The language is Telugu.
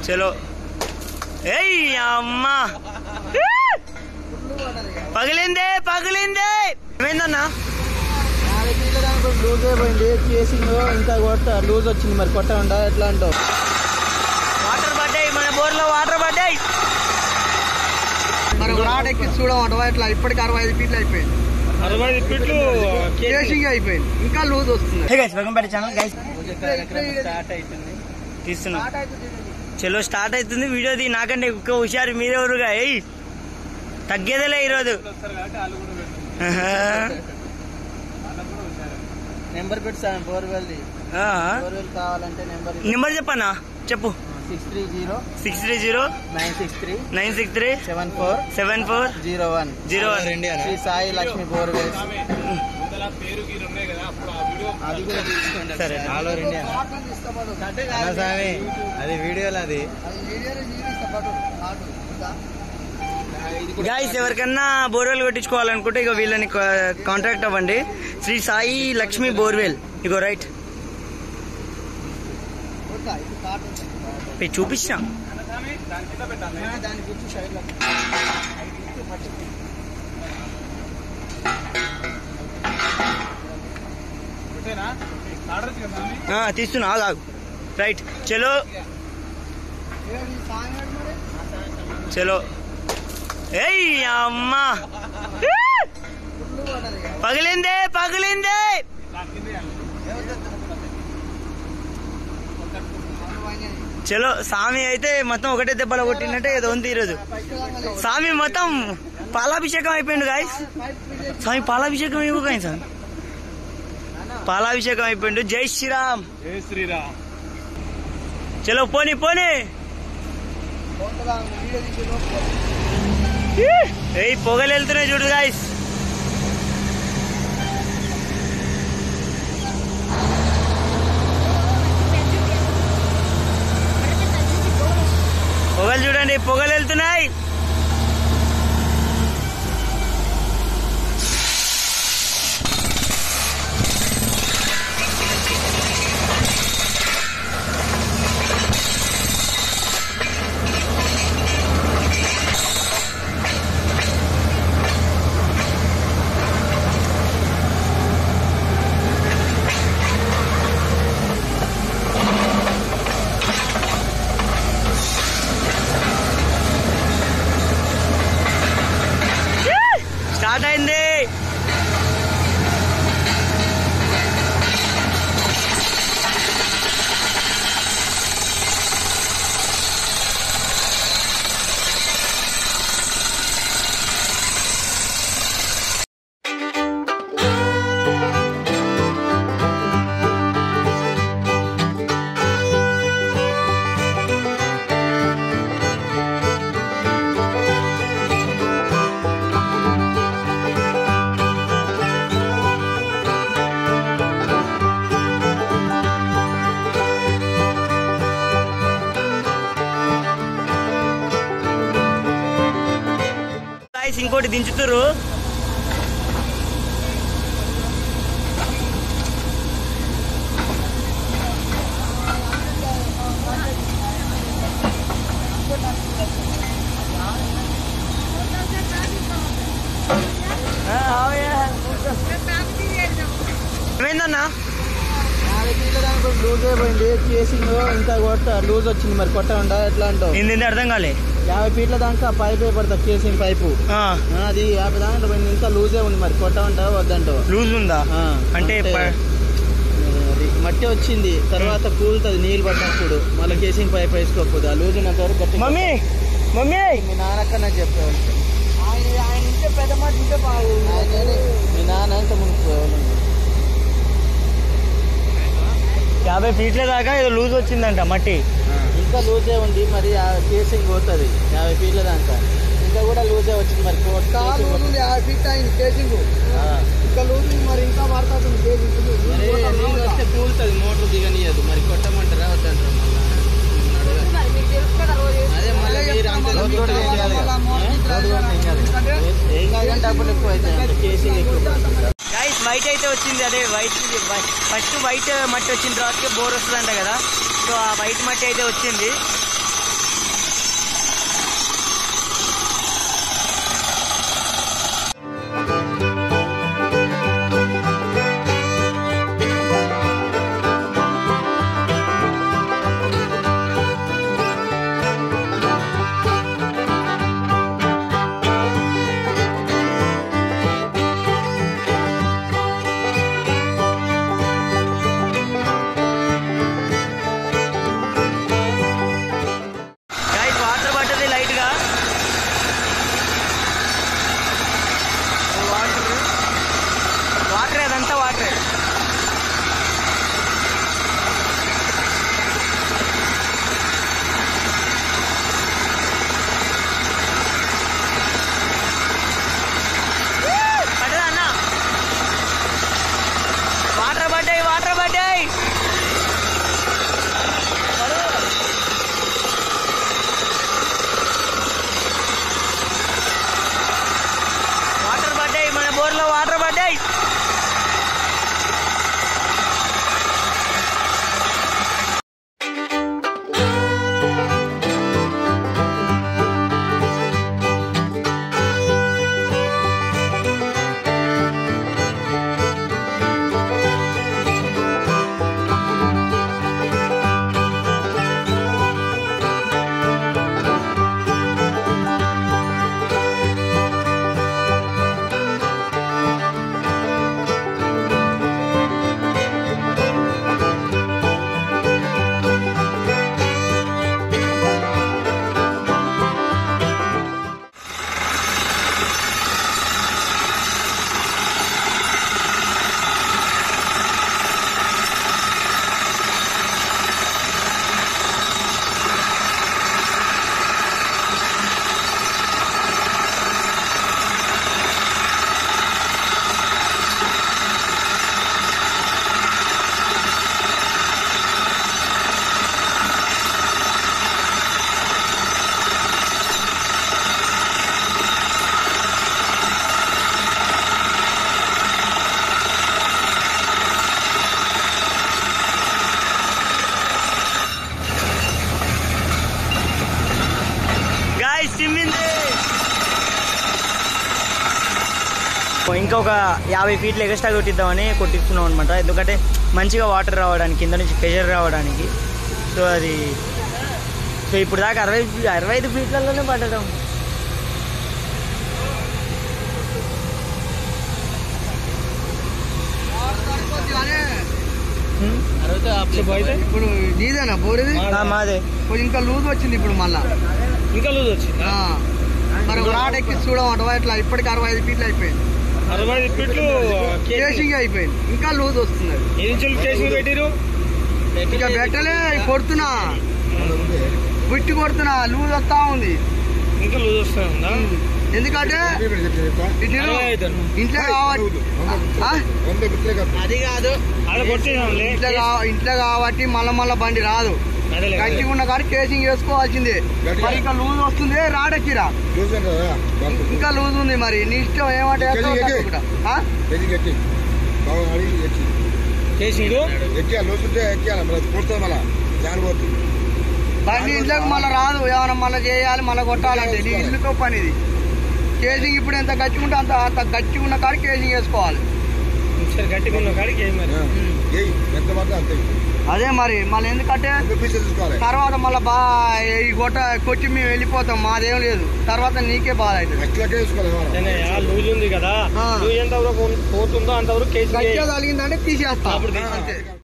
చలో ఏయ్ అమ్మా పగిలిందే పగిలిందే ఏమైందన్నా లూజ్ అయిపోయింది కేసింగ్ ఇంకా కొట్ట లూజ్ వచ్చింది మరి కొట్ట ఉండా ఎట్లా అంటావు వాటర్ పడ్డాయి మన బోర్లో వాటర్ పడ్డాయి మరి రాడ్ ఎక్కి చూడమంటావా ఇట్లా ఇప్పటికి అరవై ఐదు ఫీట్లు అయిపోయింది అరవై ఫీట్లు కేసింగ్ అయిపోయింది ఇంకా లూజ్ వస్తుంది hey guys welcome back channel guys start అవుతుంది తీస్తున్నాం చలో స్టార్ట్ అవుతుంది వీడియో తీ నాకంటే ఎక్కువ హుషారు మీరెవరుగా ఏయ్ తగ్గేదేలే ఈరోజు ఆహా. నెంబర్ పెట్టాను బోర్వెల్ది ఆ. బోర్వెల్ కావాలంటే నెంబర్ నెంబర్ చెప్పన్నా చెప్పు six three zero six three zero nine six three nine six three seven four seven four zero one zero one Shri Sai Lakshmi borewell అది కూడా తీసుకోండి సరే. ఆల్ ఓవర్ ఇండియా స్వామి అది వీడియోలో అది గాయస్ ఎవరికన్నా బోర్వెల్ కొట్టించుకోవాలనుకుంటే ఇక వీళ్ళని కాంటాక్ట్ అవ్వండి శ్రీ సాయి లక్ష్మి బోర్వెల్ ఇగో రైట్ చూపించిన దాని గురించి సైడ్ ఆ, తీస్తున్నా ఆగు, ఆగు రైట్ చలో చలో ఏయ్ అమ్మా పగిలిందే పగిలిందే చలో స్వామి అయితే మొత్తం ఒకటే దెబ్బలో కొట్టినట్టే ఏదో ఉంది ఈరోజు స్వామి మొత్తం పాలాభిషేకం అయిపోయింది గాయస్ స్వామి పాలాభిషేకం ఇవ్వు కానీ స్వామి పాలాభిషేకం అయిపోయిండు జై శ్రీరామ్ జై శ్రీరామ్ చలో పోనీ పోనీ ఏయ్ పొగలు వెళ్తున్నాయి చూడు గాయస్ పొగలు చూడండి పొగలు వెళ్తున్నాయి స్టార్ట్ అయింది గాయస్ ఇంకోటి దించుతురు ఏమైందన్నా లూజ్ అయిపోయింది కేసింగ్ ఇంకా కొట్ట లూజ్ వచ్చింది మరి కొట్ట ఉండా ఎట్లా అంటావు ఏంది అర్థం కాలే యాభై ఫీట్ల దాకా పైప్ పడతా కేసింగ్ పైపు ఆ, ఆ, అది యాభై దాంట్లో పోయింది ఇంకా లూజే ఉంది మరి కొట్ట ఉంటావా వద్దంటావు లూజ్ ఉందా ఆ, అంటే ప- అది మట్టి వచ్చింది తర్వాత కూలుతుంది నీళ్ళు పడ్డప్పుడు మళ్ళీ కేసింగ్ పైప్ వేసుకోకపోతే ఆ లూజ్ ఉన్నంత వరకు గట్టి మమ్మీ మమ్మీ మీ నాన్నకన్నా చెప్పేవాళ్ళు ఆయన ఇంటే పెద్ద మాట ఇంటే మీ నాన్న ఇంత ముందు యాభై ఫీట్ల దాకా ఏదో లూజ్ వచ్చిందంట మట్టి ఇంకా లూజే ఉంది మరి ఆ కేసింగ్ పోతుంది యాభై ఫీట్ల దాకా ఇంకా కూడా లూజే వచ్చింది మరి కోట్ యాభై ఫీట్ అయింది కేసింగ్ ఆ. ఇంకా లూజ్ మరి ఇంకా పడుతుంది కేసింగ్ మరి నీళ్ళు వస్తే కూలుతుంది మోటార్ దిగనియదు మరి కొట్టమంటారా వద్దంటారా మళ్ళా అదే మళ్ళీ మీరు అంత లోతు కూడా చేయాలి కదా. ఏం కాదంటే డబ్బులు ఎక్కువ అవుతాయి కేసింగ్ ఎక్కువ గైస్ వైట్ అయితే వచ్చింది అదే వైట్ ఫస్ట్ వైట్ మట్టి వచ్చిన తర్వాత బోర్ వస్తుందంట కదా సో ఆ వైట్ మట్టి అయితే వచ్చింది ఇంకా ఒక యాభై ఫీట్లు ఎక్స్ట్రా కొట్టిద్దామని కొట్టిస్తున్నాం అనమాట ఎందుకంటే మంచిగా వాటర్ రావడానికి కింద నుంచి ప్రెషర్ రావడానికి సో అది సో ఇప్పుడు దాకా అరవై అరవై ఐదు ఫీట్లలోనే పడటం హ్మ్? అరవై ఆపు. ఇప్పుడు నీదేనా బోరేది ఆ, మాదే కొంచెం ఇంకా లూజ్ వచ్చింది ఇప్పుడు మళ్ళా ఇంకా లూజ్ వచ్చింది ఆ. మరి ఒక రాడ్ ఎక్కి చూడమంట ఇట్లా ఇప్పటికి అరవై ఐదు ఫీట్లు అయిపోయింది అరవై ఐదు ఫీట్లు కేసింగ్ అయిపోయింది ఇంకా లూజ్ వస్తుంది అది. ఏ నుంచి కేసింగ్ పెట్టిరు ఇక పెట్టలే కొడుతున్నా బిట్టి కొడుతున్నా లూజ్ వస్తా ఉంది ఇంకా లూజ్ వస్తూ ఉందా ఎందుకంటే ఇటు అరవై ఐదు ఇంట్లో కావాలి ఆ? అది కాదు ఆడ కొట్టేసాంలే ఇంట్లో కా- ఇంట్లో కాబట్టి మళ్ళా మళ్ళా బండి రాదు అదేలే గట్టిగా ఉన్న కాడ కేసింగ్ వేసుకోవాల్సిందే మరి ఇంకా లూజ్ వస్తుంది రాడెక్కిరా ఇంకా లూజ్ ఉంది మరి నీ ఇష్టం ఏమంటే వేస్తావో ఎక్కి, ఎక్కి. తప్పకుండా. ఆ? కేసింగ్ బండి ఇంట్లోకి మళ్ళీ రాదు ఏమైనా మళ్ళీ చేయాలి మళ్ళీ కొట్టాలంటే నీ ఇల్లుతో పని ఇది కేసింగ్ ఇప్పుడు ఎంత గట్టిగా ఉంటే అంత అంత గట్టిగా ఉన్న కాడ కేసింగ్ వేసుకోవాలి సరే గట్టిగా ఉన్న కాడికి ఏం మరి ఎంత పడితే అంతే అదే మరి మళ్ళీ ఎందుకంటే పీసెస్ తీసుకోవాలి తర్వాత మళ్ళీ బా ఈ గొట్ట కొట్టి మేము వెళ్ళిపోతాం మాదేం లేదు తర్వాత నీకే బాధ అవుతుంది అట్లాగే తీసుకోవాలి అన్నయ్య, లూజ్ ఉంది కదా ఆ. లూజ్ ఎంత వరకు పోతుందో అంతవరకు కేసింగ్ గట్టిగా తగిలిందంటే తీసేస్తాం అప్పుడు అంతే